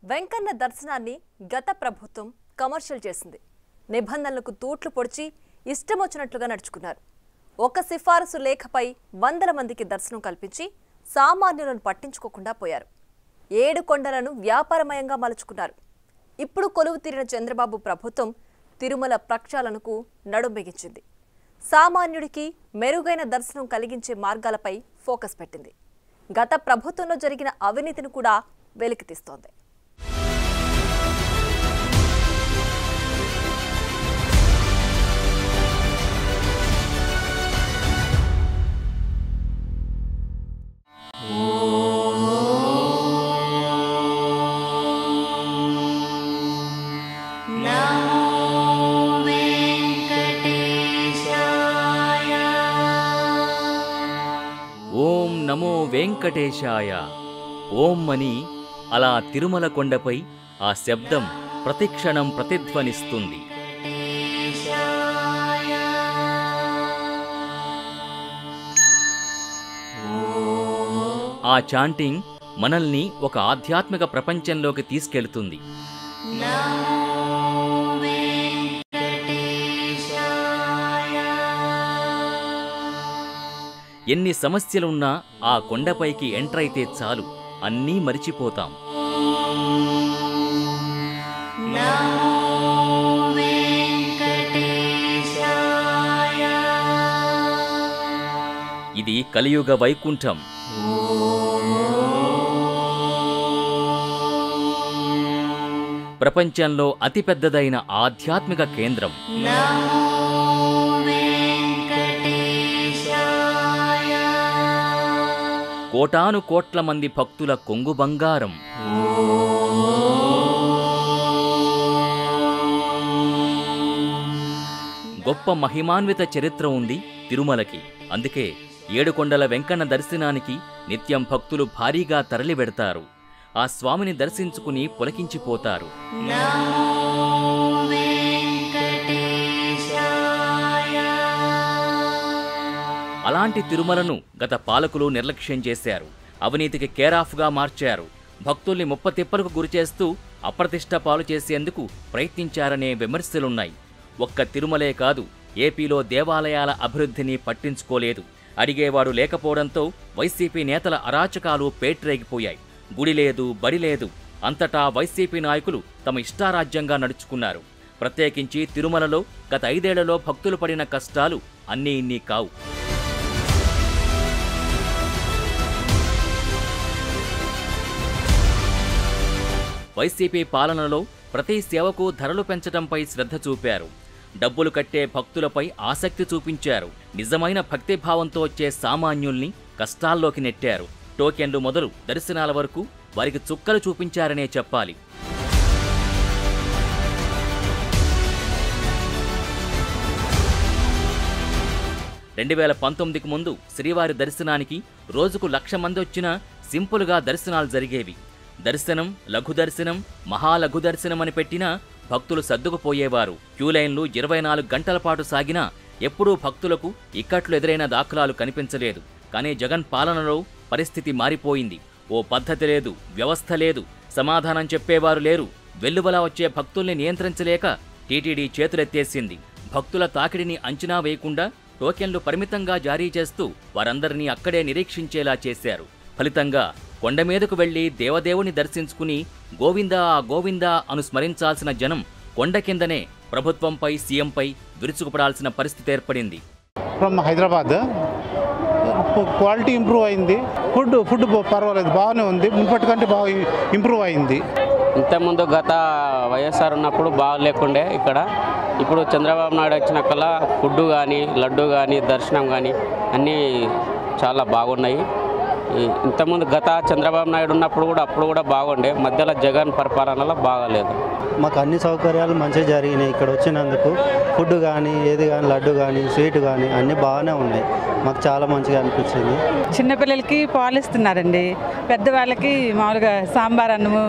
వెంకన్న దర్శనాన్ని గత ప్రభుత్వం కమర్షియల్ చేసింది నిబంధనలకు తూట్లు పొడిచి ఇష్టం వచ్చినట్లుగా నడుచుకున్నారు ఒక సిఫారసు లేఖపై వందల మందికి దర్శనం కల్పించి సామాన్యులను పట్టించుకోకుండా పోయారు ఏడు కొండలను వ్యాపారమయంగా మలుచుకున్నారు ఇప్పుడు కొలువు తీరిన చంద్రబాబు ప్రభుత్వం తిరుమల ప్రక్షాళనకు నడుం బిగించింది సామాన్యుడికి మెరుగైన దర్శనం కలిగించే మార్గాలపై ఫోకస్ పెట్టింది గత ప్రభుత్వంలో జరిగిన అవినీతిని కూడా వెలికితీస్తోంది ఓం నమో వెంకటేశాయ ఓం అని అలా తిరుమల కొండపై ఆ శబ్దం ప్రతిక్షణం ప్రతిధ్వనిస్తుంది ఆ చాంటింగ్ మనల్ని ఒక ఆధ్యాత్మిక ప్రపంచంలోకి తీసుకెళ్తుంది ఎన్ని సమస్యలున్నా ఆ కొండపైకి ఎంటర్ అయితే చాలు అన్నీ మరిచిపోతాం ఇది కలియుగ వైకుంఠం ప్రపంచంలో అతిపెద్దదైన ఆధ్యాత్మిక కేంద్రం కోటాను కోట్ల మంది భక్తుల కొంగు బంగారం గొప్ప మహిమాన్విత చరిత్ర ఉంది తిరుమలకి అందుకే ఏడుకొండల వెంకన్న దర్శనానికి నిత్యం భక్తులు భారీగా తరలి వెడతారు ఆ స్వామిని దర్శించుకుని పులకించిపోతారు అలాంటి తిరుమలను గత పాలకులు నిర్లక్ష్యం చేశారు అవినీతికి కేరాఫ్గా మార్చారు భక్తుల్ని ముప్పతిప్పలకు గురిచేస్తూ అప్రతిష్ట పాలు చేసేందుకు ప్రయత్నించారనే విమర్శలున్నాయి ఒక్క తిరుమలే కాదు ఏపీలో దేవాలయాల అభివృద్ధిని పట్టించుకోలేదు అడిగేవాడు లేకపోవడంతో వైసీపీ నేతల అరాచకాలు పేట్రేగిపోయాయి గుడి లేదు బడి లేదు అంతటా వైసీపీ నాయకులు తమ ఇష్టారాజ్యంగా నడుచుకున్నారు ప్రత్యేకించి తిరుమలలో గత ఐదేళ్లలో భక్తులు పడిన కష్టాలు అన్నీ ఇన్ని కావు వైసీపీ పాలనలో ప్రతి సేవకు ధరలు పెంచడంపై శ్రద్ధ చూపారు డబ్బులు కట్టే భక్తులపై ఆసక్తి చూపించారు నిజమైన భక్తిభావంతో వచ్చే సామాన్యుల్ని కష్టాల్లోకి నెట్టారు టోకెన్లు మొదలు దర్శనాల వరకు వారికి చుక్కలు చూపించారనే చెప్పాలి రెండు వేల పంతొమ్మిదికి ముందు శ్రీవారి దర్శనానికి రోజుకు లక్ష మంది వచ్చినా సింపుల్గా దర్శనాలు జరిగేవి దర్శనం లఘు దర్శనం మహాలఘు దర్శనం అని పెట్టినా భక్తులు సర్దుకుపోయేవారు క్యూలైన్లు ఇరవై నాలుగు గంటల పాటు సాగినా ఎప్పుడూ భక్తులకు ఇక్కట్లు ఎదురైన దాఖలాలు కనిపించలేదు కానీ జగన్ పాలనలో పరిస్థితి మారిపోయింది ఓ పద్ధతి లేదు వ్యవస్థ లేదు సమాధానం చెప్పేవారు లేరు వెల్లువలా వచ్చే భక్తుల్ని నియంత్రించలేక టీటీడీ చేతులెత్తేసింది భక్తుల తాకిడిని అంచనా వేయకుండా టోకెన్లు పరిమితంగా జారీ చేస్తూ వారందరినీ అక్కడే నిరీక్షించేలా చేశారు ఫలితంగా కొండ మీదకు వెళ్లి దేవదేవుని దర్శించుకుని గోవిందా గోవిందా అను స్మరించాల్సిన జనం కొండ కిందనే ప్రభుత్వంపై సీఎంపై విరుచుకుపడాల్సిన పరిస్థితి ఏర్పడింది ఫ్రమ్ హైదరాబాద్ క్వాలిటీ ఇంప్రూవ్ అయింది ఫుడ్ ఫుడ్ పర్వాలేదు బాగానే ఉంది మునుపటి కంటే బాగా ఇంప్రూవ్ అయింది ఇంతకుముందు గత వైఎస్ఆర్ ఉన్నప్పుడు బాగాలేకుండే ఇక్కడ ఇప్పుడు చంద్రబాబు నాయుడు వచ్చినాకల్లా ఫుడ్ కానీ లడ్డు కానీ దర్శనం కానీ అన్నీ చాలా బాగున్నాయి ఈ ఇంతకుముందు గత చంద్రబాబు నాయుడు ఉన్నప్పుడు కూడా అప్పుడు కూడా బాగుండే మధ్యలో జగన్ పరిపాలనలో బాగాలేదు మాకు అన్ని సౌకర్యాలు మంచిగా జరిగినాయి ఇక్కడ వచ్చినందుకు ఫుడ్ కానీ ఏది కానీ లడ్డు కానీ స్వీట్ కానీ అన్నీ బాగానే ఉన్నాయి మాకు చాలా మంచిగా అనిపించింది చిన్నపిల్లలకి పాలు ఇస్తున్నారండి పెద్దవాళ్ళకి మామూలుగా సాంబార్ అన్నము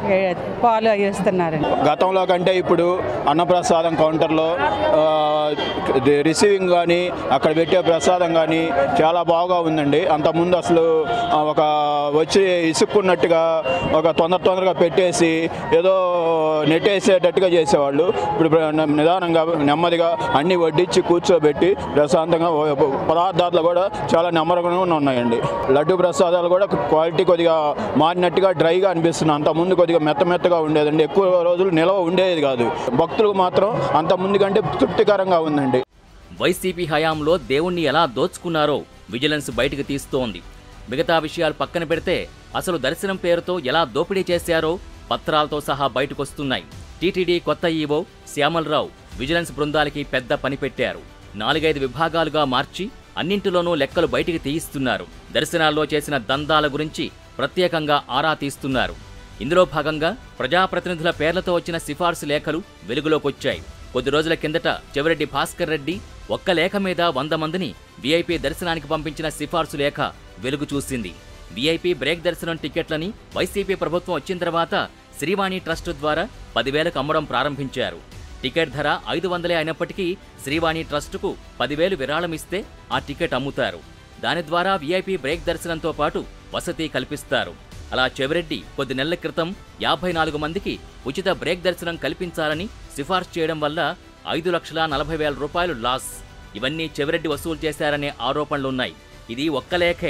ఏ- పాలు అవి ఇస్తున్నారండి గతంలో కంటే ఇప్పుడు అన్నప్రసాదం కౌంటర్లో ఆ, ఇది రిసీవింగ్ కానీ అక్కడ పెట్టే ప్రసాదం కానీ చాలా బాగా ఉందండి అంతకుముందు అసలు ఆ, ఒక వచ్చి ఇసుక్కున్నట్టుగా ఒక తొందర తొందరగా పెట్టేసి ఏదో నెట్టేసేటట్టుగా చేసేవాళ్ళు ఇప్పుడు ప్ర- నిదానంగా నెమ్మదిగా అన్ని వడ్డించి కూర్చోబెట్టి ప్రశాంతంగా ఓ- పదార్థాలు కూడా చాలా నెమ్మరంగా ఉన్నాయండి లడ్డు ప్రసాదాలు కూడా క్వాలిటీ కొద్దిగా మారినట్టుగా డ్రైగా అనిపిస్తుంది అంత ముందు కొద్దిగా మెత్త మెత్తగా ఉండేదండి ఎక్కువ రోజులు నిల్వ ఉండేది కాదు భక్తులకు మాత్రం అంత ముందు కంటే తృప్తికరంగా ఉందండి వైసీపీ హయాంలో దేవుణ్ణి ఎలా దోచుకున్నారో విజిలెన్స్ బయటకు తీస్తోంది మిగతా విషయాలు పక్కన పెడితే అసలు దర్శనం పేరుతో ఎలా దోపిడీ చేశారో పత్రాలతో సహా బయటకొస్తున్నాయి టీటీడీ కొత్త ఈవో శ్యామలరావు విజిలెన్స్ బృందాలకి పెద్ద పని పెట్టారు నాలుగైదు విభాగాలుగా మార్చి అన్నింటిలోనూ లెక్కలు బయటికి తీయిస్తున్నారు దర్శనాల్లో చేసిన దందాల గురించి ప్రత్యేకంగా ఆరా తీస్తున్నారు ఇందులో భాగంగా ప్రజాప్రతినిధుల పేర్లతో వచ్చిన సిఫార్సు లేఖలు వెలుగులోకొచ్చాయి కొద్ది రోజుల కిందట చెవిరెడ్డి భాస్కర్ రెడ్డి ఒక్క లేఖ మీద వంద మందిని వీఐపీ దర్శనానికి పంపించిన సిఫార్సు లేఖ వెలుగు చూసింది వీఐపీ బ్రేక్ దర్శనం టికెట్లని వైసీపీ ప్రభుత్వం వచ్చిన తర్వాత శ్రీవాణి ట్రస్ట్ ద్వారా పదివేలకు అమ్మడం ప్రారంభించారు టికెట్ ధర ఐదు వందలే అయినప్పటికీ శ్రీవాణి ట్రస్టుకు పదివేలు విరాళం ఇస్తే ఆ టికెట్ అమ్ముతారు దాని ద్వారా వీఐపీ బ్రేక్ దర్శనంతో పాటు వసతి కల్పిస్తారు అలా చెవిరెడ్డి కొద్ది నెలల క్రితం యాభై నాలుగు మందికి ఉచిత బ్రేక్ దర్శనం కల్పించాలని సిఫార్సు చేయడం వల్ల ఐదు లక్షల నలభై వేల రూపాయలు లాస్ ఇవన్నీ చెవిరెడ్డి వసూలు చేశారనే ఆరోపణలున్నాయి ఇది ఒక్క లేఖే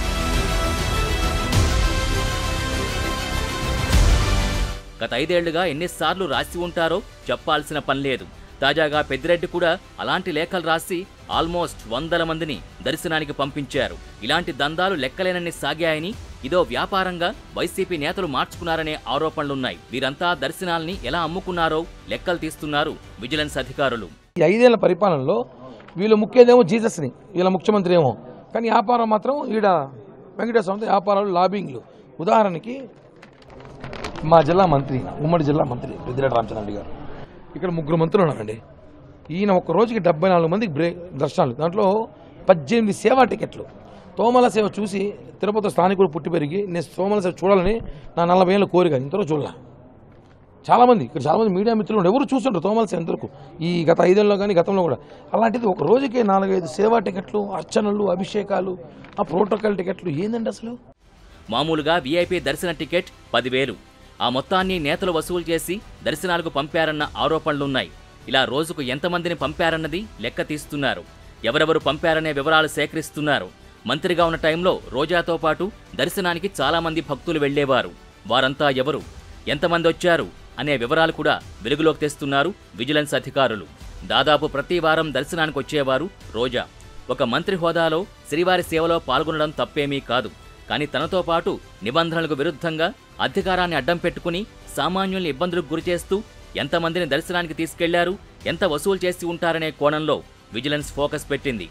గత ఐదేళ్లుగా ఎన్నిసార్లు రాసి ఉంటారో చెప్పాల్సిన పని లేదు తాజాగా పెద్దిరెడ్డి కూడా అలాంటి లేఖలు రాసి ఆల్మోస్ట్ వందల మందిని దర్శనానికి పంపించారు ఇలాంటి దందాలు లెక్కలేనన్ని సాగాయని ఇదో వ్యాపారంగా వైసీపీ నేతలు మార్చుకున్నారనే ఆరోపణలున్నాయి వీరంతా దర్శనాల్ని ఎలా అమ్ముకున్నారో లెక్కలు తీస్తున్నారు విజిలెన్స్ అధికారులు ఈ ఐదేళ్ల పరిపాలనలో వీళ్ళు ముఖ్యదేమో జీసస్ని వీళ్ళ ముఖ్యమంత్రి ఏమో కానీ వ్యాపారం మాత్రం ఈడ వెంకటేశ్వర స్వామితో వ్యాపారాలు లాబింగ్లు ఉదాహరణకి మా జిల్లా మంత్రి ఉమ్మడి జిల్లా మంత్రి పెద్దిరెడ్డి రామచంద్ర గారు ఇక్కడ ముగ్గురు మంత్రులు ఉన్నారండి ఈయన ఒక రోజుకి డెబ్బై నాలుగు మందికి బ్రేక్ దర్శనాలు దాంట్లో పద్దెనిమిది సేవా టికెట్లు తోమల సేవ చూసి తిరుపతి స్థానికుడు పుట్టి పెరిగి నేను తోమల సేవ చూడాలని నా నలభై ఏళ్ళ కోరిక ఇంతలో చూడాల చాలామంది ఇక్కడ చాలామంది మీడియా మిత్రులు ఉన్నారు. ఎవరు చూస్తుంటారు తోమాల్సి ఎంతవరకు ఈ గత ఐదేళ్ళలో కానీ గతంలో కూడా అలాంటిది ఒక రోజుకే నాలుగైదు సేవా టికెట్లు అర్చనలు అభిషేకాలు ఆ ప్రోటోకాల్ టికెట్లు ఏందండి అసలు మామూలుగా వీఐపీ దర్శన టికెట్ పదివేలు ఆ మొత్తాన్ని నేతలు వసూలు చేసి దర్శనాలకు పంపారన్న ఆరోపణలున్నాయి ఇలా రోజుకు ఎంతమందిని పంపారన్నది లెక్క తీస్తున్నారు ఎవరెవరు పంపారనే వివరాలు సేకరిస్తున్నారు మంత్రిగా ఉన్న టైంలో రోజాతో పాటు దర్శనానికి చాలా మంది భక్తులు వెళ్లేవారు వారంతా ఎవరు ఎంతమంది వచ్చారు అనే వివరాలు కూడా వెలుగులోకి తెస్తున్నారు విజిలెన్స్ అధికారులు దాదాపు ప్రతి వారం దర్శనానికి వచ్చేవారు రోజా ఒక మంత్రి హోదాలో శ్రీవారి సేవలో పాల్గొనడం తప్పేమీ కాదు కానీ తనతో పాటు నిబంధనలకు విరుద్ధంగా అధికారాన్ని అడ్డం పెట్టుకుని సామాన్యుల్ని ఇబ్బందులకు గురిచేస్తూ ఎంతమందిని దర్శనానికి తీసుకెళ్లారు ఎంత వసూలు చేసి ఉంటారనే కోణంలో విజిలెన్స్ ఫోకస్ పెట్టింది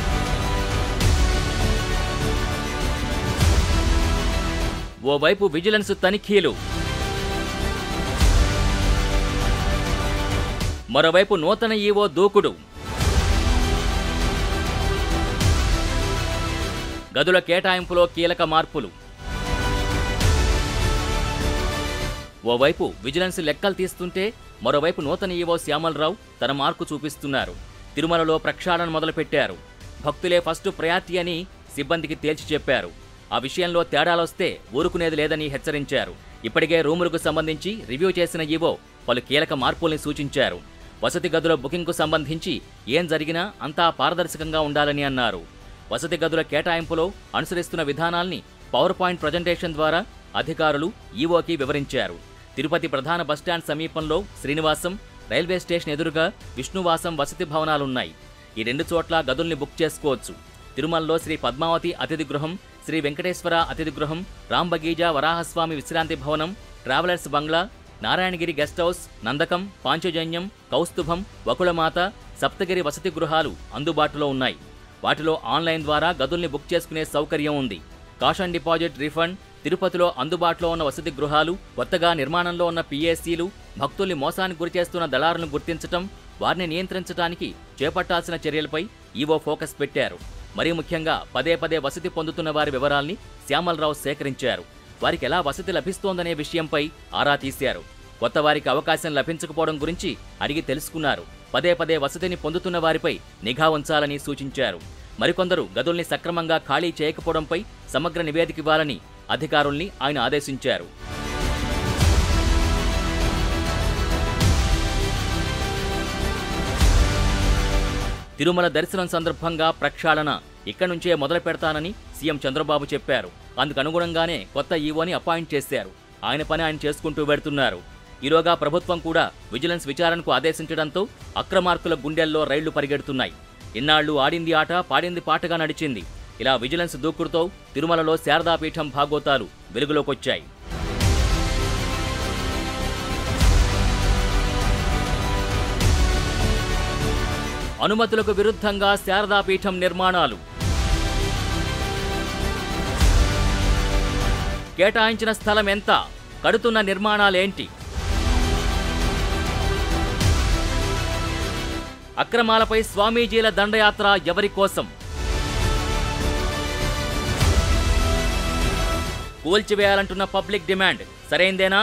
ఓవైపు విజిలెన్స్ తనిఖీలు మరోవైపు నూతన ఈవో దూకుడు గదుల కేటాయింపులో కీలక మార్పులు ఓవైపు విజిలెన్స్ లెక్కలు తీస్తుంటే మరోవైపు నూతన ఈవో శ్యామలరావు తన మార్కు చూపిస్తున్నారు తిరుమలలో ప్రక్షాళన మొదలుపెట్టారు భక్తులే ఫస్ట్ ప్రయారిటీ అని సిబ్బందికి తేల్చి చెప్పారు ఆ విషయంలో తేడాలొస్తే ఊరుకునేది లేదని హెచ్చరించారు ఇప్పటికే రూములకు సంబంధించి రివ్యూ చేసిన ఈవో పలు కీలక మార్పుల్ని సూచించారు వసతి గదుల బుకింగ్కు సంబంధించి ఏం జరిగినా అంతా పారదర్శకంగా ఉండాలని అన్నారు వసతి గదుల కేటాయింపులో అనుసరిస్తున్న విధానాల్ని పవర్ పాయింట్ ప్రజెంటేషన్ ద్వారా అధికారులు ఈవోకి వివరించారు తిరుపతి ప్రధాన బస్టాండ్ సమీపంలో శ్రీనివాసం రైల్వే స్టేషన్ ఎదురుగా విష్ణువాసం వసతి భవనాలున్నాయి ఈ రెండు చోట్ల గదుల్ని బుక్ చేసుకోవచ్చు తిరుమలలో శ్రీ పద్మావతి అతిథి గృహం శ్రీ వెంకటేశ్వర అతిథి గృహం రాంబగీజా వరాహస్వామి విశ్రాంతి భవనం travellers bungalow Narayanagiri guest house Nandakam Panchajanyam Kaustubham Vakulamata Saptagiri వసతి గృహాలు అందుబాటులో ఉన్నాయి వాటిలో ఆన్లైన్ ద్వారా గదుల్ని బుక్ చేసుకునే సౌకర్యం ఉంది కాష్ అండ్ డిపాజిట్ రిఫండ్ తిరుపతిలో అందుబాటులో ఉన్న వసతి గృహాలు కొత్తగా నిర్మాణంలో ఉన్న పిఎస్సీలు భక్తుల్ని మోసానికి గురిచేస్తున్న దళారులను గుర్తించటం వారిని నియంత్రించడానికి చేపట్టాల్సిన చర్యలపై ఈవో ఫోకస్ పెట్టారు మరీ ముఖ్యంగా పదే పదే వసతి పొందుతున్న వారి వివరాల్ని శ్యామలరావు సేకరించారు వారికి ఎలా వసతి లభిస్తోందనే విషయంపై ఆరా తీశారు కొత్త వారికి అవకాశం లభించకపోవడం గురించి అడిగి తెలుసుకున్నారు పదే పదే వసతిని పొందుతున్న వారిపై నిఘా ఉంచాలని సూచించారు మరికొందరు గదుల్ని సక్రమంగా ఖాళీ చేయకపోవడంపై సమగ్ర నివేదిక ఇవ్వాలని అధికారుల్ని ఆయన ఆదేశించారు తిరుమల దర్శనం సందర్భంగా ప్రక్షాళన ఇక్కడి నుంచే మొదలు పెడతానని సీఎం చంద్రబాబు చెప్పారు అందుకు అనుగుణంగానే కొత్త ఈవోని అపాయింట్ చేశారు ఆయన పని ఆయన చేసుకుంటూ వెడుతున్నారు ఈలోగా ప్రభుత్వం కూడా విజిలెన్స్ విచారణకు ఆదేశించడంతో అక్రమార్కుల గుండెల్లో రైళ్లు పరిగెడుతున్నాయి ఇన్నాళ్లు ఆడింది ఆట పాడింది పాటగా నడిచింది ఇలా విజిలెన్స్ దూకుడుతో తిరుమలలో శారదాపీఠం భాగోతాలు వెలుగులోకొచ్చాయి అనుమతులకు విరుద్ధంగా శారదాపీఠం నిర్మాణాలు కేటాయించిన స్థలం ఎంత కడుతున్న నిర్మాణాలేంటి అక్రమాలపై స్వామీజీల దండయాత్ర ఎవరి కోసం కూల్చివేయాలంటున్న పబ్లిక్ డిమాండ్ సరైందేనా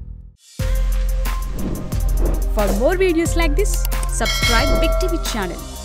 For more videos like this, subscribe Big TV channel